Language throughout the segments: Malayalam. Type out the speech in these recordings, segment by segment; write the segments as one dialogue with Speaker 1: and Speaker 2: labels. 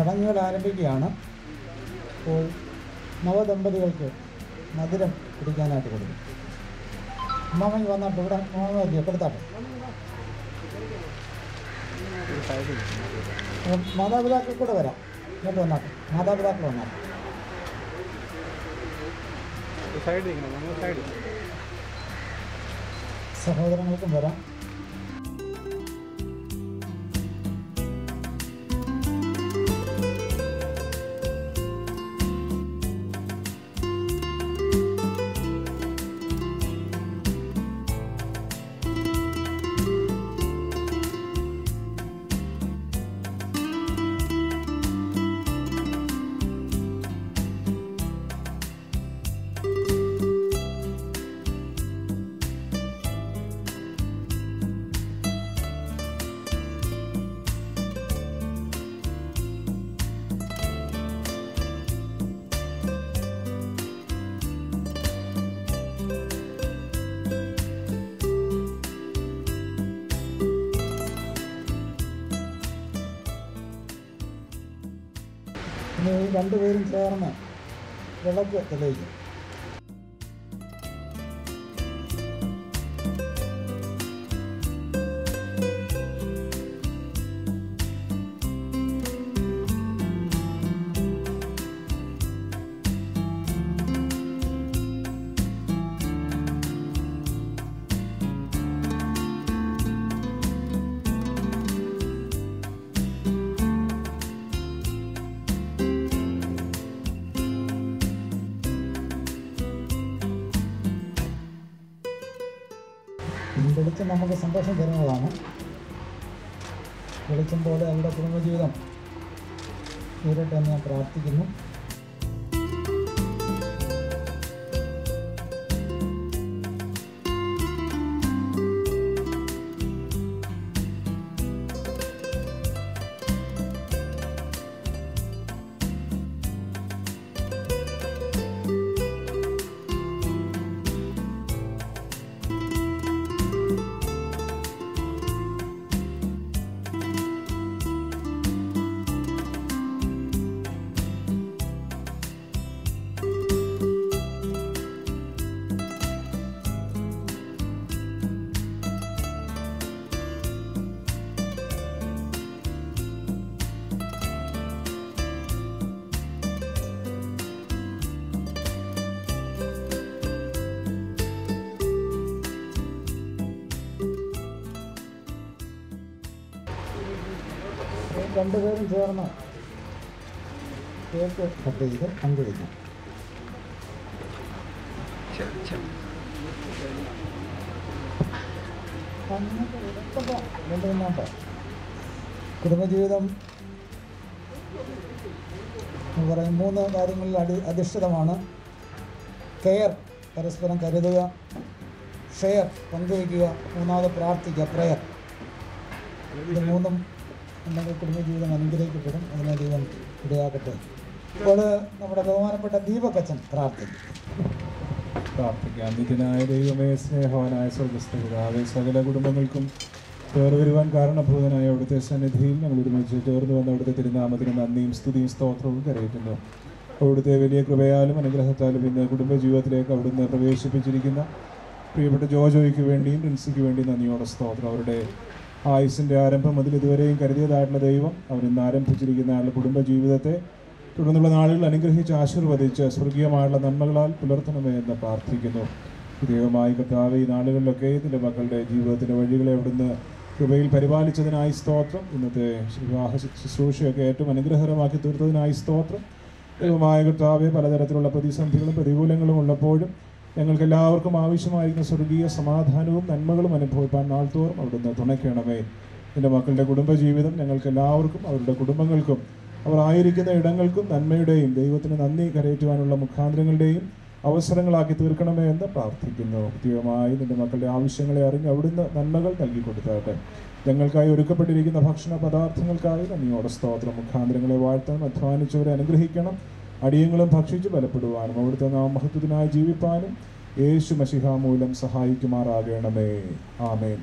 Speaker 1: ചടങ്ങുകൾ ആരംഭിക്കുകയാണ് അപ്പോൾ നവദമ്പതികൾക്ക് മധുരം കുടിക്കാനായിട്ട് കൊടുക്കും അമ്മാമയ്ക്ക് വന്നിട്ട് ഇവിടെ മാമയ്ക്ക് കൊടുത്താട്ടെ അപ്പം മാതാപിതാക്കൾ കൂടെ വരാം ഇങ്ങോട്ട് വന്നാട്ടെ മാതാപിതാക്കൾ വന്നാട്ടെ
Speaker 2: സൈഡ് ഇരിക്കണം നമ്മൾ സൈഡ്
Speaker 1: സഹോദരങ്ങൾക്കും വരാം ഇനി ഈ രണ്ടുപേരും ചേർന്ന് വിളക്ക് തെളിയിക്കും ഈ വെളിച്ചം നമുക്ക് സന്തോഷം തരുന്നതാണ് വെളിച്ചം പോലെ അവരുടെ കുടുംബജീവിതം തീരട്ടെ എന്ന് ഞാൻ പ്രാർത്ഥിക്കുന്നു രണ്ടുപേരും ചേർന്ന് കേക്ക് കട്ട് ചെയ്ത് പങ്കുവയ്ക്കാം കൊണ്ടുവന്നോട്ടോ കുടുംബജീവിതം എന്ന് പറയും മൂന്ന് കാര്യങ്ങളിൽ അടി അധിഷ്ഠിതമാണ് കെയർ പരസ്പരം കരുതുക ഷെയർ പങ്കുവയ്ക്കുക മൂന്നാമത് പ്രാർത്ഥിക്കുക പ്രയർ ഇത് മൂന്നും ഉണ്ടെങ്കിൽ കുടുംബജീവിതം അനുഗ്രഹിക്കപ്പെടും അതിനെ ദൈവം ഇടയാക്കട്ടെ ഇപ്പോൾ നമ്മുടെ ബഹുമാനപ്പെട്ട ദീപകച്ചൻ പ്രാർത്ഥിക്കും
Speaker 3: പ്രാർത്ഥിക്കാം നിത്യനായ ദൈവമേ സ്നേഹവാനായ സ്വർഗസ്ഥ പിതാവേ സകല കുടുംബങ്ങൾക്കും വേർവരുവാൻ കാരണഭൂതനായ അവിടുത്തെ സന്നിധിയിൽ ഞങ്ങൾ ഒരുമിച്ച് ചേർന്ന് വന്ന അവിടുത്തെ തിരുനാമത്തിന് നന്ദിയും സ്തുതിയും സ്തോത്രവും കരയറ്റുന്നു അവിടുത്തെ വലിയ കൃപയാലും അനുഗ്രഹത്താലും ഇന്ന് കുടുംബജീവിതത്തിലേക്ക് അവിടുന്ന് പ്രവേശിപ്പിച്ചിരിക്കുന്ന പ്രിയപ്പെട്ട ജോജോയ്ക്ക് വേണ്ടിയും പ്രിൻസിക്ക് വേണ്ടിയും നന്ദിയോടെ സ്തോത്രം അവരുടെ ആയുസിൻ്റെ ആരംഭം മുതൽ ഇതുവരെയും കരുതിയതായിട്ടുള്ള ദൈവം അവരിന്ന് ആരംഭിച്ചിരിക്കുന്ന ആളുടെ കുടുംബജീവിതത്തെ തുടർന്നുള്ള നാളുകൾ അനുഗ്രഹിച്ച് ആശീർവദിച്ച് സ്വർഗീയമായുള്ള നന്മകളാൽ പുലർത്തണമേ എന്ന് പ്രാർത്ഥിക്കുന്നു ദൈവമായി കർത്താവ് ഈ നാളുകളിലൊക്കെ ഇതിൻ്റെ മക്കളുടെ ജീവിതത്തിൻ്റെ വഴികളെ അവിടുന്ന് കൃപയിൽ പരിപാലിച്ചതിനായി സ്തോത്രം ഇന്നത്തെ വിവാഹ ശുശ്രൂഷയൊക്കെ ഏറ്റവും അനുഗ്രഹകരമാക്കി തീർത്തതിനായി സ്തോത്രം ദൈവമായ കർത്താവെ പലതരത്തിലുള്ള പ്രതിസന്ധികളും പ്രതികൂലങ്ങളും ഉള്ളപ്പോഴും ഞങ്ങൾക്ക് എല്ലാവർക്കും ആവശ്യമായിരിക്കുന്ന സ്വർഗീയ സമാധാനവും നന്മകളും അനുഭവിപ്പാൻ നാൾത്തോറും അവിടുന്ന് തുണയ്ക്കണമേ എൻ്റെ മക്കളുടെ കുടുംബജീവിതം ഞങ്ങൾക്ക് എല്ലാവർക്കും അവരുടെ കുടുംബങ്ങൾക്കും അവർ ആയിരിക്കുന്ന ഇടങ്ങൾക്കും നന്മയുടെയും ദൈവത്തിന് നന്ദി കരയറ്റുവാനുള്ള മുഖാന്തരങ്ങളുടെയും അവസരങ്ങളാക്കി തീർക്കണമേ എന്ന് പ്രാർത്ഥിക്കുന്നു ദൈവമായി നിന്റെ മക്കളുടെ ആവശ്യങ്ങളെ അറിഞ്ഞ് അവിടുന്ന് നന്മകൾ നൽകി കൊടുത്താട്ടെ ഞങ്ങൾക്കായി ഒരുക്കപ്പെട്ടിരിക്കുന്ന ഭക്ഷണ പദാർത്ഥങ്ങൾക്കായി നന്ദിയോടെ സ്തോത്രം മുഖാന്തരങ്ങളെ വാഴ്ത്താൻ അധ്വാനിച്ചവരെ അനുഗ്രഹിക്കണം അടിയങ്ങളും ഭക്ഷിച്ച് ബലപ്പെടുവാനും അവിടുത്തെ നാമഹത്വത്തിനായി ജീവിപ്പാനും യേശു മഷിഹ മൂലം സഹായിക്കുമാറാകണമേ ആമേൻ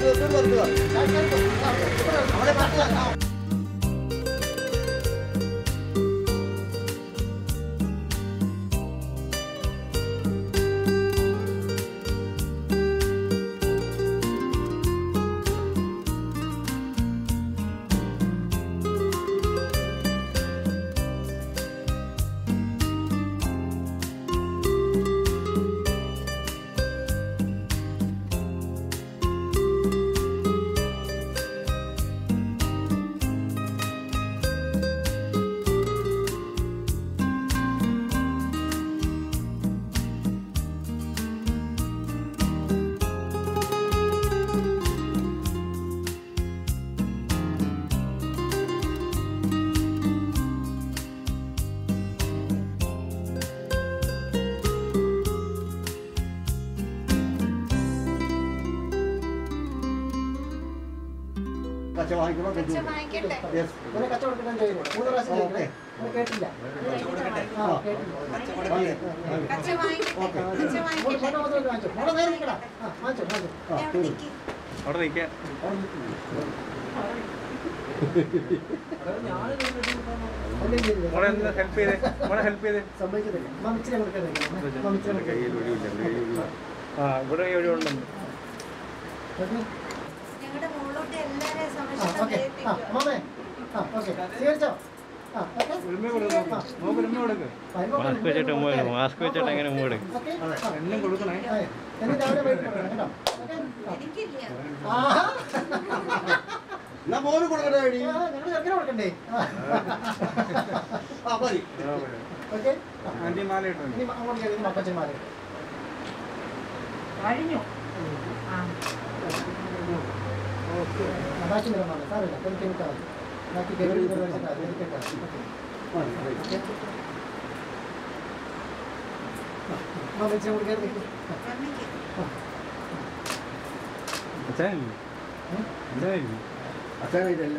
Speaker 4: കച്ച വാങ്ങിക്കണോ
Speaker 5: കച്ച വാങ്ങിക്കട്ടെ
Speaker 4: യെസ്
Speaker 1: ഇവനെ കച്ചവടം കിട്ടാൻ ചെയ്യുന്നു മൂന്ന് പ്രാവശ്യം ചോദിക്കണേ അവൻ കേട്ടില്ല ആ കേട്ടില്ല
Speaker 5: കച്ച വാങ്ങിക്കട്ടെ കച്ച
Speaker 1: ഫോട്ടോ
Speaker 5: വാങ്ങിക്കട്ടെ
Speaker 1: മാത്രം വാങ്ങിച്ചോ ഫോട്ടോ നേരെ നിൽക്കടാ ആ വാങ്ങിച്ചോ വാങ്ങിച്ചോ
Speaker 5: അവിടെ നിൽക്കി
Speaker 2: അവിടെ നിൽക്കാം
Speaker 1: അവൻ്റെ കയ്യിൽ ഇല്ല.
Speaker 2: മോളെ ഒന്ന് ഹെൽപ്പ് ചെയ്തേ മോളെ ഹെൽപ്പ് ചെയ്തേ
Speaker 1: സമ്മതിക്കത്തില്ല മമിച്ചിനെ കൊടുക്കാൻ മമിച്ചിനെ കൊടുക്കാൻ
Speaker 2: ആ ഇവിടെ ഒരു ഉണ്ടെന്ന്
Speaker 1: ഓക്കെ
Speaker 5: ഞങ്ങളുടെ മോളോട്ട് എല്ലാരെയും
Speaker 1: ആ
Speaker 5: സംരക്ഷണം
Speaker 1: ഓക്കെ ആ
Speaker 5: ചെയ്യിപ്പിക്കുക
Speaker 1: മാമേ ആ ഓക്കെ സ്വീകരിച്ചോ ആ ഓക്കെ
Speaker 2: ഉരുമ കൊടുക്കണം നോക്ക് ഉരുമ കൊടുക്ക്
Speaker 6: മാസ്ക് വെച്ചിട്ട് ഉമ്മ മാസ്ക് വെച്ചിട്ട് എങ്ങനെ ഉമ്മ എടുക്കും
Speaker 1: ഓക്കെ ആ
Speaker 2: എല്ലാം കൊടുക്കണേ
Speaker 1: ആ, എന്നിട്ട് രാവിലെ വൈകിട്ട് കൊടുക്കണം കേട്ടോ ഓക്കെ
Speaker 5: എനിക്കില്ല
Speaker 1: ആഹാ
Speaker 4: എന്നാ മോന് കൊടുക്കട്ടെ എടി.
Speaker 1: ആ, ഞങ്ങൾ ചെറുക്കനെ കൊടുക്കണ്ടേ ആ.
Speaker 4: ആ മതി
Speaker 1: ഓക്കെ
Speaker 2: ആന്റി മാല ഇട്ടുണ്ട്
Speaker 1: ഇനി അങ്ങോട്ട് കയറി ഇനി മപ്പച്ചന്മാരെ
Speaker 5: കഴിഞ്ഞു
Speaker 1: ബാക്കി നിറമാണ് സാറില്ല എനിക്ക് എടുക്കാം ബാക്കി കയറി ഇത് വെച്ചിട്ട് എനിക്ക് എടുക്കാം ഓക്കെ മമ്മിച്ചിനെ കൂടി കയറി നിൽക്കും
Speaker 5: മമ്മിക്ക്
Speaker 2: അച്ഛനില്ലേ അച്ഛനില്ലേ
Speaker 4: അച്ഛനില്ല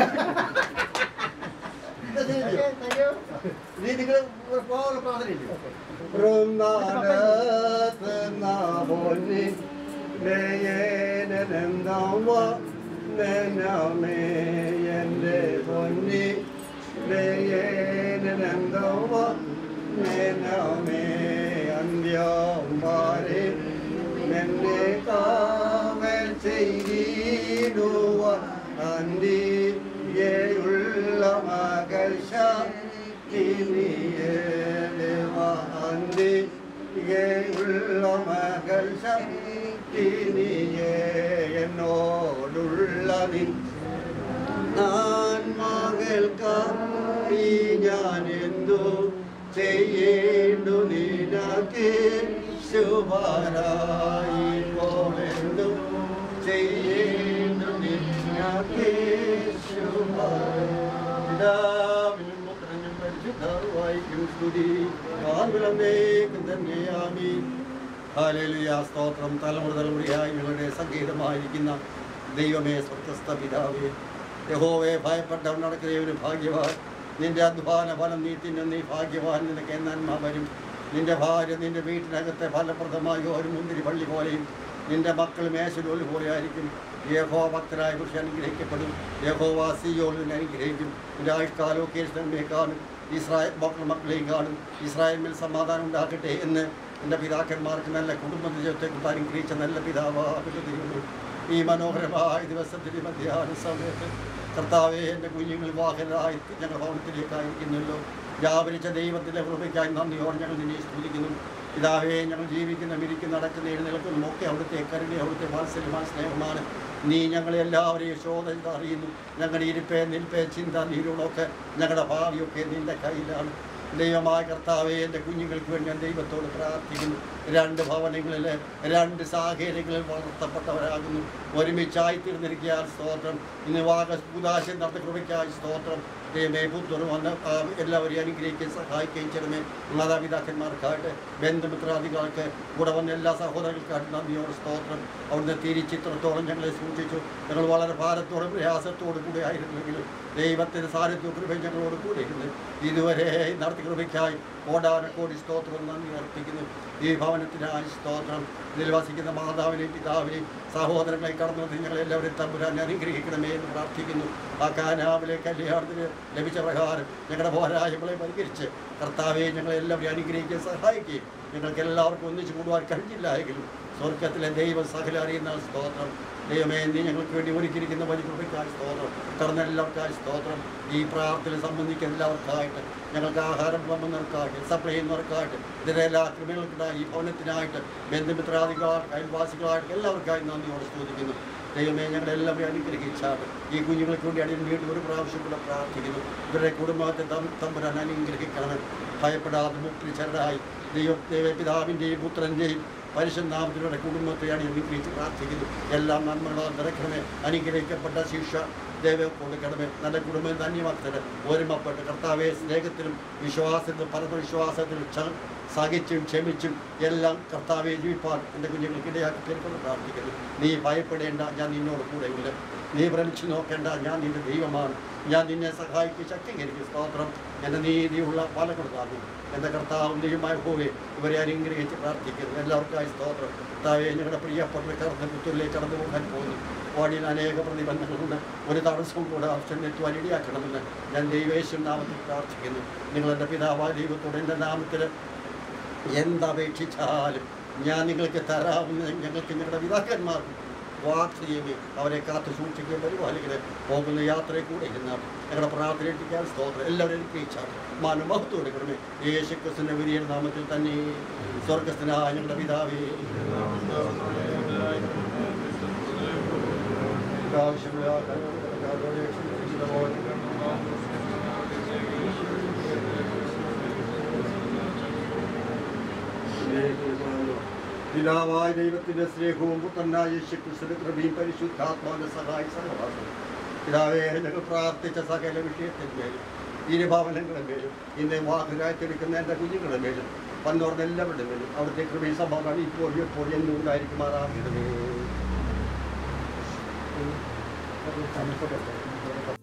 Speaker 1: ഓക്കെ താങ്ക് യു
Speaker 4: നീ നിങ്ങൾ പോകാനുള്ള പ്രാർത്ഥനയില്ലേ
Speaker 1: ഓക്കെ
Speaker 4: എന്റെ പൊന്നി അന്ത്യാമ്പാരെ എന്നെ കാവൽ ചെയ്തിടുവ അന്തിയുള്ള മകൾ അന്തിയുള്ള മകൾ ശക്തിനിയേ എന്നോടുള്ള നിൻ ഞാൻ മകൾക്കായി ഞാൻ എന്തു ചെയ്യേണ്ടു നിനക്ക് ശുഭാരായി പോലെന്തു ചെയ്യേണ്ടു നിനക്ക് ശുഭാരാവിനും പുത്രനും പരിശുദ്ധവായിക്കും സ്തുതി ആകുലമേക്കും തന്നെയാമി ഹാലേലുയ സ്തോത്രം തലമുറ തലമുറയായി ഞങ്ങളുടെ സംഗീതമായിരിക്കുന്ന ദൈവമേ സ്വർഗസ്ഥ പിതാവേ യഹോവെ ഭയപ്പെട്ടവൻ നടക്കുന്നവന് ഭാഗ്യവാൻ നിന്റെ അധ്വാന ഫലം നീ തിന്നും നീ ഭാഗ്യവാൻ നിനക്ക് നന്മ വരും നിന്റെ ഭാര്യ നിന്റെ വീട്ടിനകത്തെ ഫലപ്രദമായ ഒരു മുന്തിരി പള്ളി പോലെയും നിന്റെ മക്കൾ മേശലോല് പോലെ ആയിരിക്കും യഹോ ഭക്തരായ പുരുഷൻ അനുഗ്രഹിക്കപ്പെടും യഹോവ സിയോളിൽ അനുഗ്രഹിക്കും നിന്റെ ആയുഷ്കാലമൊക്കെ ഇഷ്ടമേ കാണും ഇസ്രായേൽ മക്കൾ മക്കളെയും കാണും ഇസ്രായേലിൽ സമാധാനം ഉണ്ടാക്കട്ടെ എന്ന് എൻ്റെ പിതാക്കന്മാർക്ക് നല്ല കുടുംബ ജീവിതത്തെക്കുറിച്ച് അനുഗ്രഹിച്ച നല്ല പിതാവാകുന്ന ദൈവമേ ഈ മനോഹരമായ ദിവസത്തിൻ്റെ മധ്യാഹ്ന സമയത്ത് കർത്താവെ എൻ്റെ കുഞ്ഞുങ്ങൾ വാഹനരായി ഞങ്ങൾ ഭവനത്തിലേക്കായിരിക്കുന്നല്ലോ വ്യാപരിച്ച ദൈവത്തിൻ്റെ കൃപയ്ക്കായി നന്ദിയോടെ ഞങ്ങൾ നിന്നെ സ്തുതിക്കുന്നു പിതാവേ ഞങ്ങൾ ജീവിക്കുന്ന മിരിക്കുന്ന നടക്കുന്ന എഴുന്നേൽക്കുന്നതും ഒക്കെ അവിടുത്തെ കരുണ അവിടുത്തെ വാത്സല്യമായ സ്നേഹമാണ് നീ ഞങ്ങളെ എല്ലാവരെയും ശോധന അറിയുന്നു ഞങ്ങളുടെ ഇരിപ്പേ നിൽപ്പേ ചിന്ത നീരുകളൊക്കെ ഞങ്ങളുടെ ഭാവിയൊക്കെ നിന്റെ കയ്യിലാണ് ദൈവമായ കർത്താവെ എൻ്റെ കുഞ്ഞുങ്ങൾക്ക് വേണ്ടി ഞാൻ ദൈവത്തോട് പ്രാർത്ഥിക്കുന്നു രണ്ട് ഭവനങ്ങളിൽ രണ്ട് സാഹചര്യങ്ങളിൽ വളർത്തപ്പെട്ടവരാകുന്നു ഒരുമിച്ചായി തീർന്നിരിക്കാൻ സ്തോത്രം ഇന്ന് വാഗ ഉദാശം നടത്ത കൃപയ്ക്കായി സ്തോത്രം ദൈവമേ പുത്രനും വന്ന് ആ, എല്ലാവരെയും അനുഗ്രഹിക്കുകയും സഹായിക്കുകയും ചെയ്യണമേ മാതാപിതാക്കന്മാർക്കായിട്ട് ബന്ധുമിത്രാദികൾക്ക് കൂടെ വന്ന എല്ലാ സഹോദരങ്ങൾക്കായിട്ട് നന്ദിയോട് സ്തോത്രം അവിടുന്ന് തിരിച്ചിത്രത്തോളം ഞങ്ങളെ സൂക്ഷിച്ചു ഞങ്ങൾ വളരെ ഭാരത്തോടും പ്രയാസത്തോടും കൂടെ ആയിരുന്നെങ്കിലും ദൈവത്തിൻ്റെ സാന്നിധ്യവും കൃപയും ഞങ്ങളോട് കൂടെ ഇരുന്ന് ഇതുവരെ നടത്തി കൃപയ്ക്കായി കോടാനക്കോടി സ്തോത്രം നന്ദി അർപ്പിക്കുന്നു ഈ ഭവനത്തിനായി സ്തോത്രം ഇതിൽ വസിക്കുന്ന മാതാവിനെയും പിതാവിനെയും സഹോദരങ്ങളെ കടന്നു വന്ന് ഞങ്ങളെല്ലാവരും തമ്പുരാൻ അനുഗ്രഹിക്കണമേ എന്ന് പ്രാർത്ഥിക്കുന്നു ആ കാനാവിലെ കല്യാണത്തിന് ലഭിച്ച പ്രകാരം ഞങ്ങളുടെ പോരായ്മകളെ പരിഹരിച്ച് കർത്താവെ ഞങ്ങളെല്ലാവരും അനുഗ്രഹിക്കാൻ സഹായിക്കുകയും ഞങ്ങൾക്ക് എല്ലാവർക്കും ഒന്നിച്ചു കൂടുവാൻ കഴിഞ്ഞില്ല എങ്കിലും സ്വർഗത്തിലെ ദൈവം സകല അറിയുന്ന സ്തോത്രം ദൈവമേ നീ ഞങ്ങൾക്ക് വേണ്ടി ഒരുക്കിയിരിക്കുന്ന പരികൃപയ്ക്കായി സ്തോത്രം കടന്ന എല്ലാവർക്കായി സ്തോത്രം ഈ പ്രാർത്ഥന സംബന്ധിക്കുന്ന എല്ലാവർക്കായിട്ട് ഞങ്ങൾക്ക് ആഹാരം വന്നവർക്കായിട്ട് സപ്ലൈ ചെയ്യുന്നവർക്കായിട്ട് ഇതിനെല്ലാ ക്രിമിനൽക്കുണ്ടായി ഈ ഭവനത്തിനായിട്ട് ബന്ധുമിത്രാദികളായിട്ട് അയൽവാസികളായിട്ട് എല്ലാവർക്കായി നന്ദിയോടെ സ്തുതിക്കുന്നു ദൈവമേ ഞങ്ങളെല്ലാവരും അനുഗ്രഹിച്ചാണ് ഈ കുഞ്ഞുങ്ങൾക്ക് വേണ്ടി അടിയിൽ വീണ്ടും ഒരു പ്രാവശ്യം കൂടെ പ്രാർത്ഥിക്കുന്നു ഇവരുടെ കുടുംബത്തെ തം തമ്പുരാൻ അനുഗ്രഹിക്കണം ഭയപ്പെടാതെ മുക്തി ചരടായി ദൈവ ദൈവപിതാവിൻ്റെയും പുത്രൻ്റെയും പരിശുദ്ധാമത്തിലൂടെ കുടുംബത്തെ അനുഗ്രഹിച്ച് പ്രാർത്ഥിക്കുന്നു എല്ലാം നന്മകളാൽ നിറയ്ക്കണമേ അനുഗ്രഹിക്കപ്പെട്ട ശിക്ഷ ദൈവം കൊടുക്കണമേ നല്ല കുടുംബം ധന്യമാക്കട്ടെ ഒരുമപ്പെട്ട് കർത്താവെ സ്നേഹത്തിലും വിശ്വാസത്തിലും പരമവിശ്വാസത്തിലും ക്ഷ- സഹിച്ചും ക്ഷമിച്ചും എല്ലാം കർത്താവെ ജീവിപ്പാൻ എൻ്റെ കുഞ്ഞുങ്ങൾക്ക് ഇടയാക്കി തീർക്കുന്നു പ്രാർത്ഥിക്കുന്നു നീ ഭയപ്പെടേണ്ട ഞാൻ നിന്നോട് കൂടെയുണ്ട് നീ ഭ്രമിച്ചു നോക്കേണ്ട ഞാൻ നിന്റെ ദൈവമാണ് ഞാൻ നിന്നെ സഹായിക്കും ശക്തീകരിക്കും സ്തോത്രം എൻ്റെ നീതിയുള്ള പാലങ്ങൾ താങ്ങും എൻ്റെ കർത്താവും ദൈവമായ ഹോവെ ഇവരെ അനുഗ്രഹിച്ച് പ്രാർത്ഥിക്കുന്നു എല്ലാവർക്കായി സ്തോത്രം കർത്താവെ ഞങ്ങളുടെ പ്രിയപ്പെട്ട കടന്ന് പുത്തൂരിലേക്ക് കടന്നു പോകാൻ പോകുന്നു വാടിയിൽ അനേക പ്രതിബന്ധങ്ങളുണ്ട് ഒരു തടസ്സവും കൂടെ അവസരത്തു അനിടിയാക്കണമെന്ന് ഞാൻ ദൈവേശ്വര നാമത്തിൽ പ്രാർത്ഥിക്കുന്നു നിങ്ങൾ എൻ്റെ പിതാവായ ദൈവത്തോട് എൻ്റെ നാമത്തിൽ എന്തപേക്ഷിച്ചാലും ഞാൻ നിങ്ങൾക്ക് തരാവുന്ന ഞങ്ങൾക്ക് ഞങ്ങളുടെ പിതാക്കന്മാർക്കും വാക്ക് ചെയ്യുകയും അവരെ കാത്തു സൂക്ഷിക്കുകയും പരിപാലിക്കുകയും പോകുന്ന യാത്രയിൽ കൂടെ ഇരുന്നാൽ ഞങ്ങളുടെ പ്രാർത്ഥനയിട്ടിക്കാൻ സ്തോത്രം എല്ലാവരും അനുഗ്രഹിച്ചാണ് മാനമഹത്വം എടുക്കണമേ യേശു ക്രിസ്തുവിൻ്റെ വലിയ നാമത്തിൽ തന്നെ സ്വർഗസ്ഥനായ ഞങ്ങളുടെ പിതാവേ ആവശ്യമുള്ള പിതാവായ ദൈവത്തിന്റെ സ്നേഹവും പുത്രനായ യേശുക്രിസ്തുവിന്റെ കൃപയും പരിശുദ്ധാത്മാവിന്റെ സഹായ സഹവാസം പിതാവേ ഞങ്ങൾ പ്രാർത്ഥിച്ച സകല വിഷയത്തിന്മേലും ഇരുഭവനങ്ങളുടെ മേലും ഇന്ന് വാഹനായി തെടുക്കുന്ന എൻ്റെ കുഞ്ഞുങ്ങളുടെ മേലും വന്നോർന്ന് എല്ലാവരുടെ മേലും അവിടുത്തെ കൃപയും സമാധാനം ഇപ്പോൾ എപ്പോൾ എന്നും ഉണ്ടായിരിക്കുമാറാകണമേ
Speaker 1: തണുപ്പൊക്കെ